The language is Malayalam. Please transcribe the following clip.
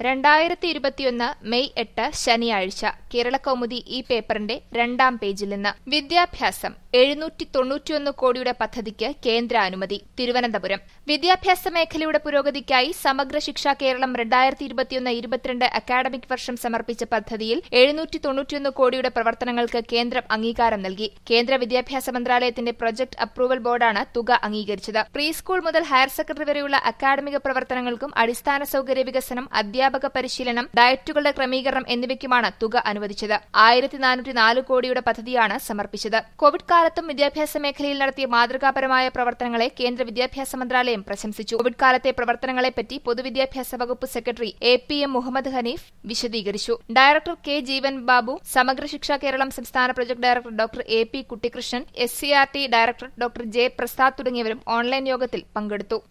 രണ്ടായിരത്തി ഇരുപത്തിയൊന്ന് മെയ് എട്ട് ശനിയാഴ്ച കേരളകൗമുദി ഈ പേപ്പറിന്റെ രണ്ടാം പേജിൽ നിന്ന് വിദ്യാഭ്യാസം എഴുന്നൂറ്റി തൊണ്ണൂറ്റിയൊന്ന് കോടിയുടെ പദ്ധതിക്ക് കേന്ദ്ര അനുമതി തിരുവനന്തപുരം വിദ്യാഭ്യാസ മേഖലയുടെ പുരോഗതിക്കായി സമഗ്ര ശിക്ഷ കേരളം രണ്ടായിരത്തി ഇരുപത്തിയൊന്ന് ഇരുപത്തിരണ്ട് അക്കാഡമിക് വർഷം സമർപ്പിച്ച പദ്ധതിയിൽ എഴുന്നൂറ്റി തൊണ്ണൂറ്റിയൊന്ന് കോടിയുടെ പ്രവർത്തനങ്ങൾക്ക് കേന്ദ്രം അംഗീകാരം നൽകി കേന്ദ്ര വിദ്യാഭ്യാസ മന്ത്രാലയത്തിന്റെ പ്രൊജക്ട് അപ്രൂവൽ ബോർഡാണ് തുക അംഗീകരിച്ചത് പ്രീ സ്കൂൾ മുതൽ ഹയർ സെക്കൻഡറി വരെയുള്ള അക്കാഡമിക പ്രവർത്തനങ്ങൾക്കും അടിസ്ഥാന സൌകര്യ വികസനം അധ്യാപക പരിശീലനം ഡയറ്റുകളുടെ ക്രമീകരണം എന്നിവയ്ക്കുമാണ് തുക അനുവദിച്ചത് ആയിരത്തി നാനൂറ്റി നാല് കോടിയുടെ പദ്ധതിയാണ് സമർപ്പിച്ചത് കോവിഡ് കാലത്തും വിദ്യാഭ്യാസ മേഖലയിൽ നടത്തിയ മാതൃകാപരമായ പ്രവർത്തനങ്ങളെ കേന്ദ്ര വിദ്യാഭ്യാസ മന്ത്രാലയം പ്രശംസിച്ചു കോവിഡ് കാലത്തെ പ്രവർത്തനങ്ങളെപ്പറ്റി പൊതുവിദ്യാഭ്യാസ വകുപ്പ് secretary A P M Mohammed Haneef വിശദീകരിച്ചു ഡയറക്ടർ കെ ജീവൻ ബാബു സമഗ്ര ശിക്ഷ കേരളം സംസ്ഥാന project director doctor A P Kuttikrishnan S C R T director doctor J Prasad തുടങ്ങിയവരും ഓൺലൈൻ യോഗത്തിൽ പങ്കെടുത്തു